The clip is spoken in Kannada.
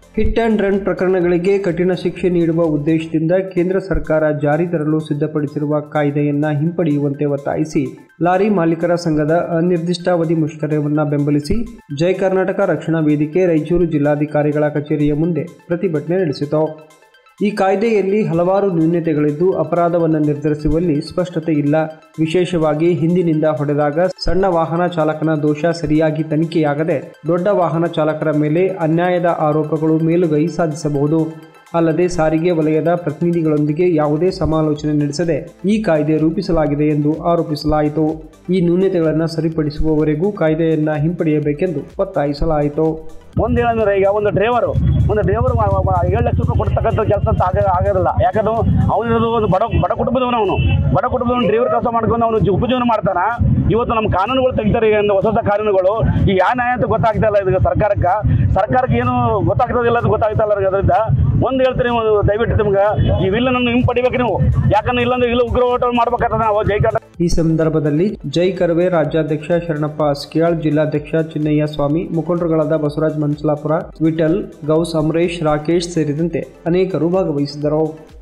ಹಿಟ್ ಆ್ಯಂಡ್ ರನ್ ಪ್ರಕರಣಗಳಿಗೆ ಕಠಿಣ ಶಿಕ್ಷೆ ನೀಡುವ ಉದ್ದೇಶದಿಂದ ಕೇಂದ್ರ ಸರ್ಕಾರ ಜಾರಿ ತರಲು ಸಿದ್ಧಪಡಿಸಿರುವ ಕಾಯ್ದೆಯನ್ನ ಹಿಂಪಡೆಯುವಂತೆ ಒತ್ತಾಯಿಸಿ ಲಾರಿ ಮಾಲೀಕರ ಸಂಘದ ಅನಿರ್ದಿಷ್ಟಾವಧಿ ಮುಷ್ಕರವನ್ನು ಬೆಂಬಲಿಸಿ ಜೈ ಕರ್ನಾಟಕ ರಕ್ಷಣಾ ವೇದಿಕೆ ರಾಯಚೂರು ಜಿಲ್ಲಾಧಿಕಾರಿಗಳ ಕಚೇರಿಯ ಮುಂದೆ ಪ್ರತಿಭಟನೆ ನಡೆಸಿತು ಈ ಕಾಯ್ದೆಯಲ್ಲಿ ಹಲವಾರು ನ್ಯೂನತೆಗಳಿದ್ದು ಅಪರಾಧವನ್ನು ನಿರ್ಧರಿಸುವಲ್ಲಿ ಸ್ಪಷ್ಟತೆ ಇಲ್ಲ ವಿಶೇಷವಾಗಿ ಹಿಂದಿನಿಂದ ಹೊಡೆದಾಗ ಸಣ್ಣ ವಾಹನ ಚಾಲಕನ ದೋಷ ಸರಿಯಾಗಿ ತನಿಖೆಯಾಗದೆ ದೊಡ್ಡ ವಾಹನ ಚಾಲಕರ ಮೇಲೆ ಅನ್ಯಾಯದ ಆರೋಪಗಳು ಮೇಲುಗೈ ಸಾಧಿಸಬಹುದು ಅಲ್ಲದೆ ಸಾರಿಗೆ ವಲಯದ ಪ್ರತಿನಿಧಿಗಳೊಂದಿಗೆ ಯಾವುದೇ ಸಮಾಲೋಚನೆ ನಡೆಸದೆ ಈ ಕಾಯ್ದೆ ರೂಪಿಸಲಾಗಿದೆ ಎಂದು ಆರೋಪಿಸಲಾಯಿತು ಈ ನ್ಯೂನತೆಗಳನ್ನು ಸರಿಪಡಿಸುವವರೆಗೂ ಕಾಯ್ದೆಯನ್ನ ಹಿಂಪಡೆಯಬೇಕೆಂದು ಒತ್ತಾಯಿಸಲಾಯಿತು ಒಂದು ಏನಂದ್ರೆ ಈಗ ಒಂದು ಡ್ರೈವರು ಒಂದು ಡ್ರೈವರ್ ಏಳು ಲಕ್ಷ ರೂಪಾಯಿ ಕೊಡ್ತಕ್ಕಂಥ ಕೆಲಸ ಅಂತ ಆಗ ಆಗಿರಲ್ಲ ಯಾಕಂದ್ರೆ ಅವನಿರೋದು ಒಂದು ಬಡ ಬಡ ಕುಟುಂಬದವನು ಅವನು ಬಡ ಕುಟುಂಬದವನು ಡ್ರೈವರ್ ಕೆಲಸ ಮಾಡ್ಕೊಂಡು ಅವನು ಜಿ- ಉಪಜೀವನ ಮಾಡ್ತಾನ ಇವತ್ತು ನಮ್ಮ ಕಾನೂನುಗಳು ತೆಗಿತಾರೆ ಈಗ ಒಂದು ಹೊಸ ಹೊಸ ಕಾನೂನುಗಳು ಈಗ ಯಾವ ನ್ಯಾಯ ಅಂತ ಗೊತ್ತಾಗ್ತಾ ಇಲ್ಲ ಇದಕ್ಕೆ ಸರ್ಕಾರಕ್ಕೆ ಸರ್ಕಾರಕ್ಕೆ ಏನು ಗೊತ್ತಾಗ್ತದಿಲ್ಲ ಅದು ಗೊತ್ತಾಗ್ತಾ ಇಲ್ಲ ಅದರಿಂದ ಒಂದು ಹೇಳ್ತೀನಿ ಒಂದು ದಯವಿಟ್ಟು ನಿಮ್ಗೆ ಈ ವಿಲ್ಲನ್ನು ಹಿಂಪಡಿಬೇಕು ನೀವು ಯಾಕಂದ್ರೆ ಇಲ್ಲಾಂದ್ರೆ ಇಲ್ಲ ಉಗ್ರ ಹೋರಾಟ ಮಾಡ್ಬೇಕಾಗ್ತದೆ ನಾವು ಜೈ ಕರ್ನಾಟಕ ಈ ಸಂದರ್ಭದಲ್ಲಿ ಜೈ ಕರವೇ ರಾಜ್ಯಾಧ್ಯಕ್ಷ ಶರಣಪ್ಪ ಅಸ್ಕಿಯಾಳ್ ಜಿಲ್ಲಾಧ್ಯಕ್ಷ ಚಿನ್ನಯ್ಯ ಸ್ವಾಮಿ ಮುಖಂಡರುಗಳಾದ ಬಸವರಾಜ್ ಮನ್ಸಲಾಪುರ ವಿಠಲ್ ಗೌಸ್ ಅಮರೇಶ್ ರಾಕೇಶ್ ಸೇರಿದಂತೆ ಅನೇಕರು ಭಾಗವಹಿಸಿದ್ದರು